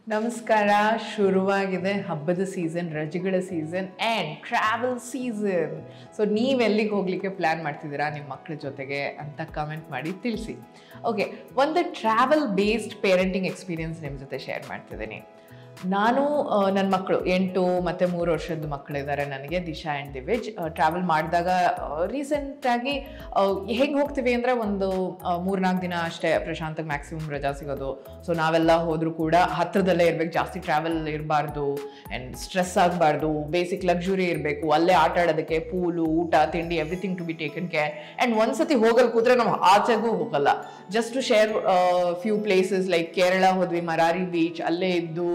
ನಮಸ್ಕಾರ ಶುರುವಾಗಿದೆ ಹಬ್ಬದ ಸೀಸನ್ ರಜೆಗಳ season and travel season so ನೀವು ಎಲ್ಲಿಗೆ ಹೋಗಲಿಕ್ಕೆ ಪ್ಲ್ಯಾನ್ ಮಾಡ್ತಿದ್ದೀರಾ ನಿಮ್ಮ ಮಕ್ಕಳ ಜೊತೆಗೆ ಅಂತ ಕಮೆಂಟ್ ಮಾಡಿ ತಿಳಿಸಿ ಓಕೆ ಒಂದು ಟ್ರಾವೆಲ್ ಬೇಸ್ಡ್ ಪೇರೆಂಟಿಂಗ್ ಎಕ್ಸ್ಪೀರಿಯನ್ಸ್ ನಿಮ್ಮ ಜೊತೆ ಶೇರ್ ಮಾಡ್ತಿದ್ದೀನಿ ನಾನು ನನ್ನ ಮಕ್ಕಳು ಎಂಟು ಮತ್ತು ಮೂರು ವರ್ಷದ ಮಕ್ಕಳಿದ್ದಾರೆ ನನಗೆ ದಿಶಾ ಆ್ಯಂಡ್ ದಿವಿಜ್ ಟ್ರಾವೆಲ್ ಮಾಡಿದಾಗ ರೀಸೆಂಟಾಗಿ ಹೆಂಗೆ ಹೋಗ್ತೀವಿ ಅಂದರೆ ಒಂದು ಮೂರ್ನಾಲ್ಕು ದಿನ ಅಷ್ಟೇ ಪ್ರಶಾಂತಕ್ಕೆ ಮ್ಯಾಕ್ಸಿಮಮ್ ರಜಾ ಸಿಗೋದು ಸೊ ನಾವೆಲ್ಲ ಹೋದರೂ ಕೂಡ ಹತ್ರದಲ್ಲೇ ಇರಬೇಕು ಜಾಸ್ತಿ ಟ್ರಾವೆಲ್ ಇರಬಾರ್ದು ಆ್ಯಂಡ್ ಸ್ಟ್ರೆಸ್ ಆಗಬಾರ್ದು ಬೇಸಿಕ್ ಲಕ್ಸುರಿ ಇರಬೇಕು ಅಲ್ಲೇ ಆಟ ಆಡೋದಕ್ಕೆ ಪೂಲು ಊಟ ತಿಂಡಿ everything to be taken care and ಒಂದ್ಸತಿ ಹೋಗಲ್ ಕೂತ್ರೆ ನಾವು ಆಚೆಗೂ ಹೋಗಲ್ಲ just to share few places like Kerala ಹೋದ್ವಿ ಮರಾರಿ ಬೀಚ್ ಅಲ್ಲೇ ಇದ್ದು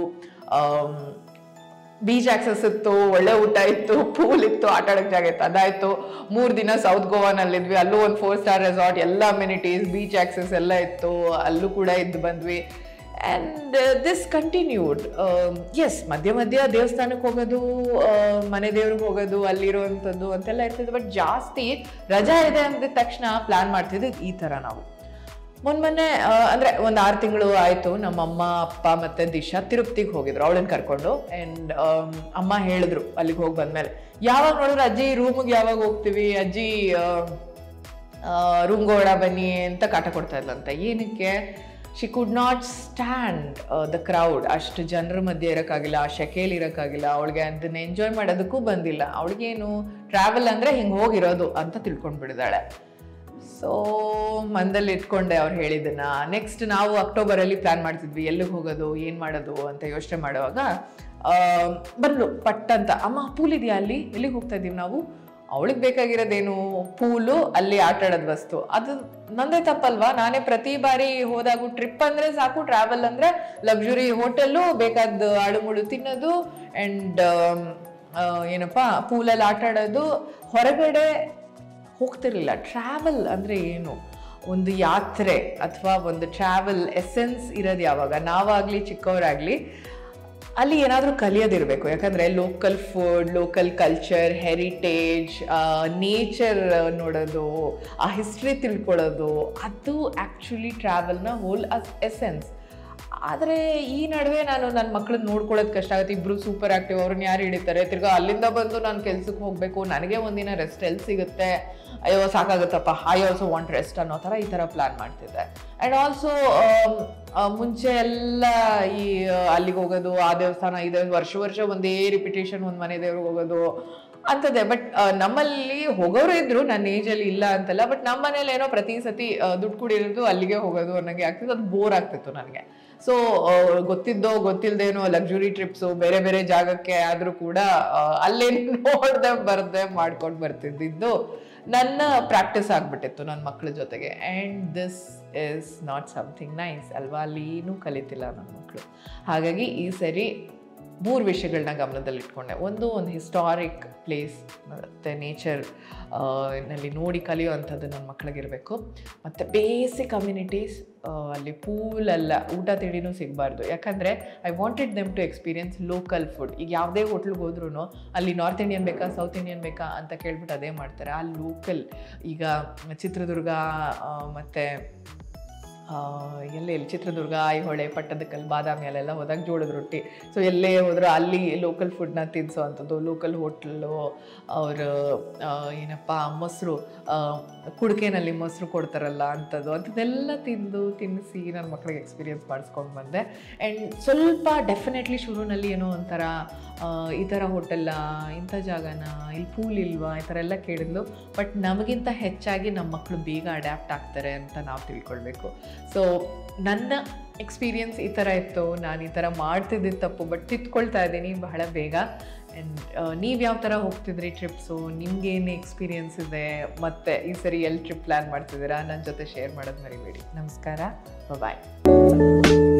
ಬೀಚ್ ಆಕ್ಸಸ್ ಇತ್ತು ಒಳ್ಳೆ ಊಟ ಇತ್ತು ಪೂಲ್ ಇತ್ತು ಆಟ ಆಡೋಕೆ ಜಾಗ ಇತ್ತು ಅದಾಯ್ತು ಮೂರು ದಿನ ಸೌತ್ ಗೋವಾನಲ್ಲಿದ್ವಿ ಅಲ್ಲೂ ಒಂದು ಫೋರ್ ಸ್ಟಾರ್ ರೆಸಾರ್ಟ್ ಎಲ್ಲ ಅಮ್ಯುನಿಟೀಸ್ ಬೀಚ್ ಆಕ್ಸಸ್ ಎಲ್ಲ ಇತ್ತು ಅಲ್ಲೂ ಕೂಡ ಇದ್ದು ಬಂದ್ವಿ ಆ್ಯಂಡ್ ದಿಸ್ ಕಂಟಿನ್ಯೂಡ್ ಎಸ್ ಮಧ್ಯ ಮಧ್ಯ ದೇವಸ್ಥಾನಕ್ಕೆ ಹೋಗೋದು ಆ, ಮನೆ ದೇವ್ರಿಗೆ ಹೋಗೋದು ಅಲ್ಲಿರುವಂಥದ್ದು ಅಂತೆಲ್ಲ ಇರ್ತಿದ್ದು ಬಟ್ ಜಾಸ್ತಿ ರಜಾ ಇದೆ ಅಂದಿದ ತಕ್ಷಣ ಪ್ಲ್ಯಾನ್ ಮಾಡ್ತಿದ್ದು ಈ ಥರ ನಾವು ಮೊನ್ನೆ ಆ, ಅಂದ್ರೆ ಒಂದು ಆರು ತಿಂಗಳು ಆಯ್ತು ನಮ್ಮ ಅಮ್ಮ ಅಪ್ಪ ಮತ್ತೆ ದಿಶಾ ತಿರುಪತಿಗೆ ಹೋಗಿದ್ರು ಅವಳನ್ನ ಕರ್ಕೊಂಡು ಆ್ಯಂಡ್ ಅಮ್ಮ ಹೇಳಿದ್ರು ಅಲ್ಲಿಗೆ ಹೋಗಿ ಬಂದ್ಮೇಲೆ ಯಾವಾಗ ನೋಡಿದ್ರೆ ಅಜ್ಜಿ ರೂಮಿಗೆ ಯಾವಾಗ ಹೋಗ್ತೀವಿ ಅಜ್ಜಿ ರೂಮ್ಗೆ ಓಡ ಬನ್ನಿ ಅಂತ ಕಾಟ ಕೊಡ್ತಾ ಇದ್ಲಂತೆ ಏನಕ್ಕೆ she could not stand the crowd ಅಷ್ಟು ಜನರ ಮಧ್ಯೆ ಇರೋಕ್ಕಾಗಿಲ್ಲ ಆ ಶೆಕೆಯಲ್ಲಿ ಇರೋಕ್ಕಾಗಿಲ್ಲ ಅವಳಿಗೆ ಅದನ್ನ ಎಂಜಾಯ್ ಮಾಡೋದಕ್ಕೂ ಬಂದಿಲ್ಲ ಅವಳಿಗೇನು ಟ್ರಾವೆಲ್ ಅಂದರೆ ಹಿಂಗೆ ಹೋಗಿರೋದು ಅಂತ ತಿಳ್ಕೊಂಡ್ಬಿಡಿದಾಳೆ ಸೊ ಮಂದಲ್ಲಿ ಇಟ್ಕೊಂಡೆ ಅವ್ರು ಹೇಳಿದ್ದನ್ನ ನೆಕ್ಸ್ಟ್ ನಾವು ಅಕ್ಟೋಬರಲ್ಲಿ ಪ್ಲಾನ್ ಮಾಡ್ತಿದ್ವಿ ಎಲ್ಲಿಗೆ ಹೋಗೋದು ಏನು ಮಾಡೋದು ಅಂತ ಯೋಚನೆ ಮಾಡುವಾಗ ಆ, ಬಂದ್ಲು ಪಟ್ ಅಂತ ಅಮ್ಮ ಪೂಲ್ ಇದೆಯಾ ಅಲ್ಲಿ ಎಲ್ಲಿಗೆ ಹೋಗ್ತಾ ಇದೀವಿ ನಾವು ಅವಳಿಗೆ ಬೇಕಾಗಿರೋದೇನು ಪೂಲು ಅಲ್ಲಿ ಆಟ ಆಡೋದು ವಸ್ತು ಅದು ನಂದೇ ತಪ್ಪಲ್ವಾ ನಾನೇ ಪ್ರತಿ ಬಾರಿ ಹೋದಾಗೂ ಟ್ರಿಪ್ ಅಂದ್ರೆ ಸಾಕು ಟ್ರಾವೆಲ್ ಅಂದ್ರೆ ಲಕ್ಸುರಿ ಹೋಟೆಲ್ಲು ಬೇಕಾದ ಆಳುಮುಳು ತಿನ್ನೋದು ಆ್ಯಂಡ್ ಏನಪ್ಪ ಪೂಲಲ್ಲಿ ಆಟ ಆಡೋದು ಹೊರಗಡೆ ಹೋಗ್ತಿರ್ಲಿಲ್ಲ ಟ್ರಾವೆಲ್ ಅಂದರೆ ಏನು ಒಂದು ಯಾತ್ರೆ ಅಥವಾ ಒಂದು ಟ್ರಾವೆಲ್ ಎಸೆನ್ಸ್ ಇರೋದು ಯಾವಾಗ ನಾವಾಗಲಿ ಚಿಕ್ಕವರಾಗಲಿ ಅಲ್ಲಿ ಏನಾದರೂ ಕಲಿಯೋದಿರಬೇಕು ಯಾಕಂದರೆ local food local culture heritage nature ನೋಡೋದು ಆ ಹಿಸ್ಟ್ರಿ ತಿಳ್ಕೊಳ್ಳೋದು ಅದು ಆ್ಯಕ್ಚುಲಿ ಟ್ರಾವೆಲ್ನ ಹೋಲ್ ಅಸ್ ಎಸೆನ್ಸ್ ಆದರೆ ಈ ನಡುವೆ ನಾನು ನನ್ನ ಮಕ್ಕಳನ್ನ ನೋಡ್ಕೊಳ್ಳೋದು ಕಷ್ಟ ಆಗುತ್ತೆ ಇಬ್ರು ಸೂಪರ್ ಆಕ್ಟಿವ್ ಅವ್ರನ್ನ ಯಾರು ಹಿಡಿತಾರೆ ತಿರ್ಗಾ ಅಲ್ಲಿಂದ ಬಂದು ನಾನು ಕೆಲ್ಸಕ್ಕೆ ಹೋಗಬೇಕು ನನಗೆ ಒಂದಿನ ರೆಸ್ಟ್ ಎಲ್ಲಿ ಸಿಗುತ್ತೆ ಅಯ್ಯೋ ಸಾಕಾಗುತ್ತಪ್ಪ ಐ ಆಲ್ಸೋ ವಾಂಟ್ ರೆಸ್ಟ್ ಅನ್ನೋ ಥರ ಈ ಥರ ಪ್ಲ್ಯಾನ್ ಮಾಡ್ತಿದ್ದೆ ಆ್ಯಂಡ್ ಆಲ್ಸೋ ಮುಂಚೆ ಎಲ್ಲ ಈ ಆ, ಅಲ್ಲಿಗೆ ಹೋಗೋದು ಆ ದೇವಸ್ಥಾನ ಈ ದೇವಸ್ಥಾನ ವರ್ಷ ವರ್ಷ ಒಂದೇ ರಿಪಿಟೇಷನ್ ಒಂದು ಮನೆ ದೇವ್ರಿಗೆ ಹೋಗೋದು ಅಂತದೆ ಬಟ್ ನಮ್ಮಲ್ಲಿ ಹೋಗೋರು ಇದ್ರು ನನ್ನ ಏಜಲ್ಲಿ ಇಲ್ಲ ಅಂತಲ್ಲ ಬಟ್ ನಮ್ಮ ಮನೇಲಿ ಏನೋ ಪ್ರತಿ ಸತಿ ಆ, ದುಡ್ಡು ಕೂಡಿರೋದು ಅಲ್ಲಿಗೆ ಹೋಗೋದು ಅನ್ನಂಗೆ ಆಗ್ತಿತ್ತು ಅದು ಬೋರ್ ಆಗ್ತಿತ್ತು ನನಗೆ ಸೊ ಗೊತ್ತಿದ್ದೋ ಗೊತ್ತಿಲ್ಲದೇನೋ ಲಕ್ಸುರಿ ಟ್ರಿಪ್ಸು ಬೇರೆ ಬೇರೆ ಜಾಗಕ್ಕೆ ಆದರೂ ಕೂಡ ಆ, ಅಲ್ಲೇ ನೋಡ್ದೆ ಬರ್ದೆ ಮಾಡ್ಕೊಂಡು ಬರ್ತಿದ್ದಿದ್ದು ನನ್ನ ಪ್ರಾಕ್ಟೀಸ್ ಆಗಿಬಿಟ್ಟಿತ್ತು ನನ್ನ ಮಕ್ಕಳ ಜೊತೆಗೆ and this is not something nice ಅಲ್ವಾ ಅಲ್ಲಿ ಏನೂ ಕಲಿತಿಲ್ಲ ನನ್ನ ಮಕ್ಕಳು ಹಾಗಾಗಿ ಈ ಸರಿ ಮೂರು ವಿಷಯಗಳನ್ನ ಗಮನದಲ್ಲಿ ಇಟ್ಕೊಂಡೆ ಒಂದು ಒಂದು ಹಿಸ್ಟಾರಿಕ್ ಪ್ಲೇಸ್ ಮತ್ತು ನೇಚರ್ ನಲ್ಲಿ ನೋಡಿ ಕಲಿಯುವಂಥದ್ದು ನನ್ನ ಮಕ್ಕಳಿಗಿರಬೇಕು ಮತ್ತು ಬೇಸಿಕ್ ಕಮ್ಯುನಿಟೀಸ್ ಅಲ್ಲಿ ಪೂಲಲ್ಲ ಊಟ ತಿಂಡಿನೂ ಸಿಗಬಾರ್ದು ಯಾಕಂದರೆ I wanted them to experience local food ಈಗ ಯಾವುದೇ ಹೋಟ್ಲಿಗೆ ಹೋದ್ರೂ ಅಲ್ಲಿ ನಾರ್ತ್ ಇಂಡಿಯನ್ ಬೇಕಾ ಸೌತ್ ಇಂಡಿಯನ್ ಬೇಕಾ ಅಂತ ಕೇಳ್ಬಿಟ್ಟು ಅದೇ ಮಾಡ್ತಾರೆ ಆ ಲೋಕಲ್ ಈಗ ಚಿತ್ರದುರ್ಗ ಮತ್ತು ಎಲ್ಲೇ ಇಲ್ಲಿ ಚಿತ್ರದುರ್ಗ ಐಹೊಳೆ ಪಟ್ಟದಕಲ್ಲು ಬಾದಾಮಿ ಅಲ್ಲೆಲ್ಲ ಹೋದಾಗ ಜೋಳದ ರೊಟ್ಟಿ ಸೊ ಎಲ್ಲೇ ಹೋದ್ರೆ ಅಲ್ಲಿ ಲೋಕಲ್ ಫುಡ್ನ ತಿನ್ಸೋ ಅಂಥದ್ದು ಲೋಕಲ್ ಹೋಟ್ಲು ಅವರು ಏನಪ್ಪ ಮೊಸರು ಕುಡಿಕೆನಲ್ಲಿ ಮೊಸರು ಕೊಡ್ತಾರಲ್ಲ ಅಂಥದ್ದು ಅಂಥದ್ದೆಲ್ಲ ತಿಂದು ತಿನ್ನಿಸಿ ನನ್ನ ಮಕ್ಕಳಿಗೆ ಎಕ್ಸ್ಪೀರಿಯನ್ಸ್ ಮಾಡಿಸ್ಕೊಂಡು ಬಂದೆ ಆ್ಯಂಡ್ ಸ್ವಲ್ಪ ಡೆಫಿನೆಟ್ಲಿ ಶುರುನಲ್ಲಿ ಏನೋ ಒಂಥರ ಆ, ಈ ಥರ ಹೋಟೆಲ್ಲ ಇಂಥ ಜಾಗನ ಇಲ್ಲಿ ಪೂಲ್ ಇಲ್ವಾ ಈ ಥರ ಎಲ್ಲ ಕೇಳಿದ್ಲು ಬಟ್ ನಮಗಿಂತ ಹೆಚ್ಚಾಗಿ ನಮ್ಮ ಮಕ್ಕಳು ಬೇಗ ಅಡ್ಯಾಪ್ಟ್ ಆಗ್ತಾರೆ ಅಂತ ನಾವು ತಿಳ್ಕೊಳ್ಬೇಕು ಸೊ ನನ್ನ ಎಕ್ಸ್ಪೀರಿಯನ್ಸ್ ಈ ಥರ ಇತ್ತು ನಾನು ಈ ಥರ ಮಾಡ್ತಿದ್ದಿದ್ದು ತಪ್ಪು ಬಟ್ ತಿದ್ಕೊಳ್ತಾ ಇದ್ದೀನಿ ಬಹಳ ಬೇಗ ಆ್ಯಂಡ್ ನೀವು ಯಾವ ಥರ ಹೋಗ್ತಿದ್ರಿ ಟ್ರಿಪ್ಸು ನಿಮ್ಗೇನು ಎಕ್ಸ್ಪೀರಿಯನ್ಸ್ ಇದೆ ಮತ್ತು ಈ ಸರಿ ಎಲ್ಲಿ ಟ್ರಿಪ್ ಪ್ಲ್ಯಾನ್ ಮಾಡ್ತಿದ್ದೀರಾ ನನ್ನ ಜೊತೆ ಶೇರ್ ಮಾಡೋದು ಮರಿಬೇಡಿ ನಮಸ್ಕಾರ ಬಾಯ್